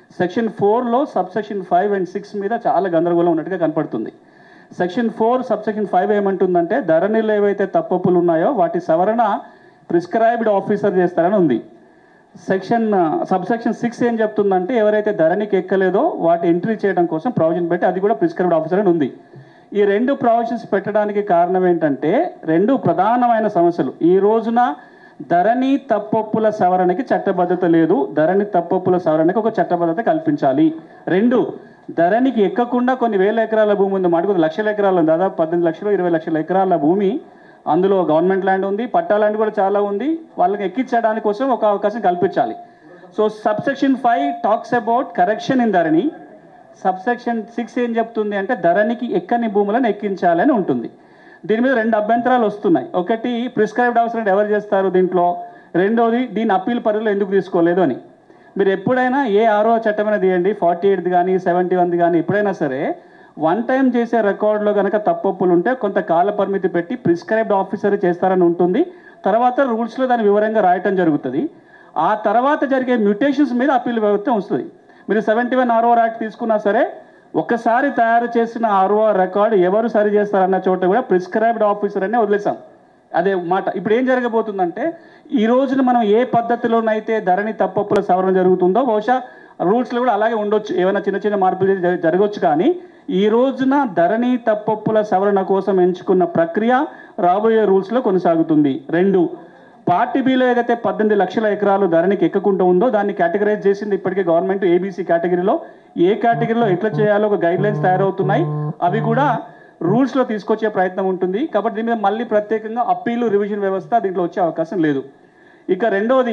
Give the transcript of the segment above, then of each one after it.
section ఫోర్లో subsection five and six మీద చాలా గందరగోళం ఉన్నట్టుగా కనపడుతుంది section four subsection five ఏమంటుందంటే ధరణిలో ఏవైతే తప్పప్పులు ఉన్నాయో వాటి సవరణ ప్రిస్క్రైబ్డ్ ఆఫీసర్ చేస్తారని ఉంది సెక్షన్ సబ్ సెక్షన్ సిక్స్ ఏం చెప్తుందంటే ఎవరైతే ధరణికి ఎక్కలేదో వాటి ఎంట్రీ చేయడం కోసం ప్రావిజన్ పెట్టి అది కూడా ప్రిస్క్రైబ్డ్ ఆఫీసర్ అని ఉంది ఈ రెండు ప్రావిజన్స్ పెట్టడానికి కారణం ఏంటంటే రెండు ప్రధానమైన సమస్యలు ఈ రోజున ధరణి తప్పొప్పుల సవరణకి చట్టబద్ధత లేదు ధరణి తప్పొప్పుల సవరణకి ఒక చట్టబద్ధత కల్పించాలి రెండు ధరణికి ఎక్కకుండా కొన్ని వేల ఎకరాల భూమి ఉంది మాట కొద్ది లక్షల ఎకరాలు ఉంది దాదాపు పద్దెనిమిది లక్షలు ఇరవై లక్షల ఎకరాల భూమి అందులో గవర్నమెంట్ ల్యాండ్ ఉంది పట్టా ల్యాండ్ కూడా చాలా ఉంది వాళ్ళకి ఎక్కించడానికి కోసం ఒక అవకాశం కల్పించాలి so subsection five talks about correction in Dharani subsection six ఏం చెప్తుంది అంటే ధరణికి ఎక్కని భూములను ఎక్కించాలని ఉంటుంది దీని మీద రెండు అభ్యంతరాలు వస్తున్నాయి ఒకటి ప్రిస్క్రైబ్డ్ అవసరం ఎవరు చేస్తారు దీంట్లో రెండోది దీని అప్పీల్ పరిధిలో ఎందుకు తీసుకోలేదు అని మీరు ఎప్పుడైనా ఏ ఆరో చట్టమైనా తీయండి ఫార్టీ ఎయిత్ కానీ సెవెంటీ వన్ది కానీ ఎప్పుడైనా సరే వన్ టైం చేసే రికార్డులో కనుక తప్పొప్పులు ఉంటే కొంత కాల పరిమితి పెట్టి ప్రిస్క్రైబ్డ్ ఆఫీసర్ చేస్తారని ఉంటుంది తర్వాత రూల్స్లో దాని వివరంగా రాయటం జరుగుతుంది ఆ తర్వాత జరిగే మ్యూటేషన్స్ మీద అప్పీల్ వ్యవస్థ వస్తుంది మీరు సెవెంటీ వన్ ఆర్ఓఆర్ యాక్ట్ తీసుకున్నా సరే ఒక్కసారి తయారు చేసిన ఆర్ఓఆర్ రికార్డు ఎవరు సరి చేస్తారన్న చోట కూడా ప్రిస్క్రైబ్డ్ ఆఫీసర్ అనే వదిలేసాం అదే మాట ఇప్పుడు ఏం జరగబోతుందంటే ఈ రోజున మనం ఏ పద్ధతిలోనైతే ధరణి తప్పప్పుల సవరణ జరుగుతుందో బహుశా రూల్స్లో కూడా అలాగే ఉండొచ్చు ఏమైనా చిన్న చిన్న మార్పులు చేసి జర- జరగవచ్చు కానీ ఈ రోజున ధరణి తప్పప్పుల సవరణ కోసం ఎంచుకున్న ప్రక్రియ రాబోయే రూల్స్లో కొనసాగుతుంది రెండు పార్టీ బిలో ఏదైతే పద్దెనిమిది లక్షల ఎకరాలు ధరణికి ఎక్కకుండా ఉందో దాన్ని కేటగరైజ్ చేసింది ఇప్పటికే గవర్నమెంట్ ఏబీసీ కేటగిరీలో ఏ కేటగిరీలో ఎట్లా చేయాలో ఒక గైడ్ లైన్స్ తయారవుతున్నాయి అవి కూడా రూల్స్ లో తీసుకొచ్చే ప్రయత్నం ఉంటుంది కాబట్టి దీని మీద మళ్ళీ ప్రత్యేకంగా అప్పీలు రివిజన్ వ్యవస్థ దీంట్లో వచ్చే అవకాశం లేదు ఇక రెండోది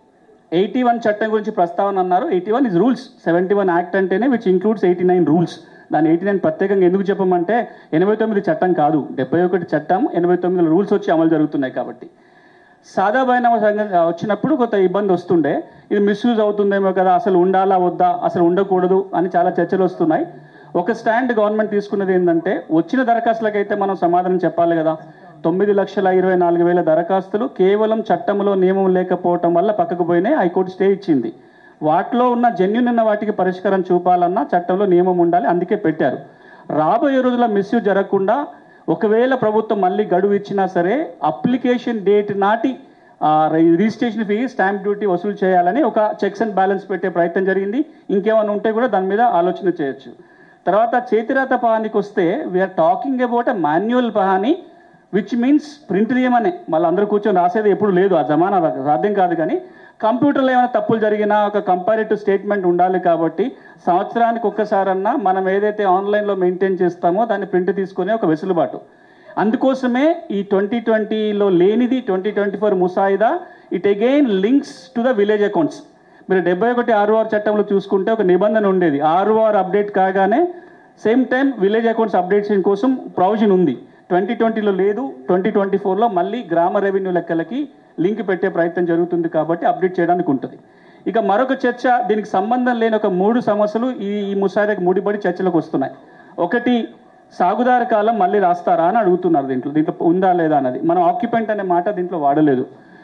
ఎయిటీ వన్ చట్టం గురించి ప్రస్తావన అన్నారు eighty one is rules seventy one act అంటేనే which includes eighty nine rules దాని ఎయిటీ నైన్ ప్రత్యేకంగా ఎందుకు చెప్పమంటే ఎనభై తొమ్మిది చట్టం కాదు డెబ్బై ఒకటి చట్టం ఎనభై తొమ్మిది రూల్స్ వచ్చి అమలు జరుగుతున్నాయి కాబట్టి సాదా బైనామ సంఘం వచ్చినప్పుడు కొంత ఇబ్బంది వస్తుండే ఇది మిస్యూజ్ అవుతుందేమో కదా అసలు ఉండాలా వద్దా అసలు ఉండకూడదు అని చాలా చర్చలు వస్తున్నాయి ఒక స్టాండ్ గవర్నమెంట్ తీసుకున్నది ఏంటంటే వచ్చిన దరఖాస్తులకైతే మనం సమాధానం చెప్పాలి కదా తొమ్మిది లక్షల ఇరవై నాలుగు వేల దరఖాస్తులు కేవలం చట్టంలో నియమం లేకపోవటం వల్ల పక్కకు పోయినాయి హైకోర్టు స్టే ఇచ్చింది వాటిలో ఉన్న జెన్యున్ ఉన్న వాటికి పరిష్కారం చూపాలన్నా చట్టంలో నియమం ఉండాలి అందుకే పెట్టారు రాబోయే రోజుల్లో మిస్యూజ్ జరగకుండా ఒకవేళ ప్రభుత్వం మళ్ళీ గడువు ఇచ్చినా సరే అప్లికేషన్ డేట్ నాటి ఆ, రి- రిజిస్ట్రేషన్ ఫీ స్టాంప్ డ్యూటీ వసూలు చేయాలని ఒక చెక్స్ అండ్ బ్యాలెన్స్ పెట్టే ప్రయత్నం జరిగింది ఇంకేమైనా ఉంటే కూడా దాని మీద ఆలోచన చేయొచ్చు తర్వాత చేతిరాత పహానికి వస్తే we're talking about a manual pahani which means print తీయమనే మళ్ళీ అందరూ కూర్చొని రాసేది ఎప్పుడు లేదు ఆ జమానా సాధ్యం కాదు కానీ కంప్యూటర్లో ఏమైనా తప్పులు జరిగినా ఒక కంపారిటివ్ స్టేట్మెంట్ ఉండాలి కాబట్టి సంవత్సరానికి ఒక్కసారన్నా మనం ఏదైతే ఆన్లైన్లో మెయింటైన్ చేస్తామో దాన్ని ప్రింట్ తీసుకునే ఒక వెసులుబాటు అందుకోసమే ఈ ట్వంటీ ట్వంటీలో లేనిది ట్వంటీ ట్వంటీ ఫోర్ ముసాయిదా it again links to the village accounts మీరు డెబ్బై ఒకటి ఆర్ఓఆర్ చట్టంలో చూసుకుంటే ఒక నిబంధన ఉండేది ఆర్ఓఆర్ అప్డేట్ కాగానే same time village accounts updation కోసం ప్రొవిజన్ ఉంది ట్వంటీ ట్వంటీలో లేదు ట్వంటీ ట్వంటీ ఫోర్లో మళ్ళీ గ్రామ రెవెన్యూ లెక్కలకి లింక్ పెట్టే ప్రయత్నం జరుగుతుంది కాబట్టి అప్డేట్ చేయడానికి ఉంటుంది ఇక మరొక చర్చ దీనికి సంబంధం లేని ఒక మూడు సమస్యలు ఈ ఈ ముసాయిదాకి ముడిపడి చర్చలకు వస్తున్నాయి ఒకటి సాగుదారు కాలం మళ్ళీ రాస్తారా అని అడుగుతున్నారు దీంట్లో దీంట్లో ఉందా లేదా అన్నది మనం ఆక్యుపెంట్ అనే మాట దీంట్లో వాడలేదు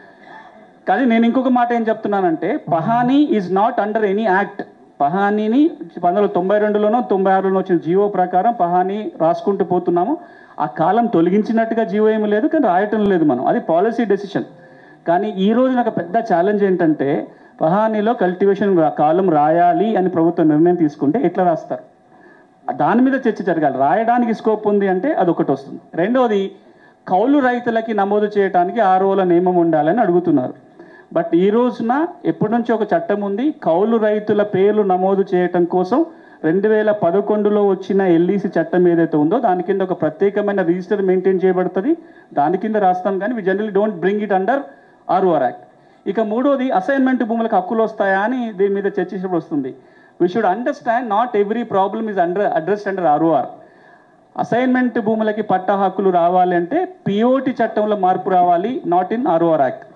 కానీ నేను ఇంకొక మాట ఏం చెప్తున్నానంటే pahani is not under any act పహానీని పంతొమ్మిది వందల తొంభై రెండులోనో తొంభై ఆరులోనో వచ్చిన జీవో ప్రకారం పహానీ రాసుకుంటూ పోతున్నాము ఆ కాలం తొలగించినట్టుగా జీవో ఏమీ లేదు కానీ రాయటం లేదు మనం అది పాలసీ డెసిషన్ కానీ ఈ రోజున ఒక పెద్ద ఛాలెంజ్ ఏంటంటే పహానీలో కల్టివేషన్ కాలం రాయాలి అని ప్రభుత్వం నిర్ణయం తీసుకుంటే ఎట్లా రాస్తారు దాని మీద చర్చ జరగాలి రాయడానికి స్కోప్ ఉంది అంటే అదొకటి వస్తుంది రెండోది కౌలు రైతులకి నమోదు చేయడానికి ఆర్ఓల నియమం ఉండాలని అడుగుతున్నారు బట్ ఈ రోజున ఎప్పటి నుంచి ఒక చట్టం ఉంది కౌలు రైతుల పేర్లు నమోదు చేయటం కోసం రెండు వేల పదకొండులో వచ్చిన ఎల్ఈసి చట్టం ఏదైతే ఉందో దాని కింద ఒక ప్రత్యేకమైన రిజిస్టర్ మెయింటైన్ చేయబడుతుంది దాని కింద రాస్తాం కానీ we generally don't bring it under ROR act ఇక మూడోది అసైన్మెంట్ భూములకు హక్కులు వస్తాయా అని దీని మీద చర్చించినప్పుడు వస్తుంది we should understand not every problem is under addressed under ROR assignment భూములకి పట్టా హక్కులు రావాలి అంటే పిఓటి చట్టంలో మార్పు రావాలి నాట్ ఇన్ ఆర్ఓఆర్ యాక్ట్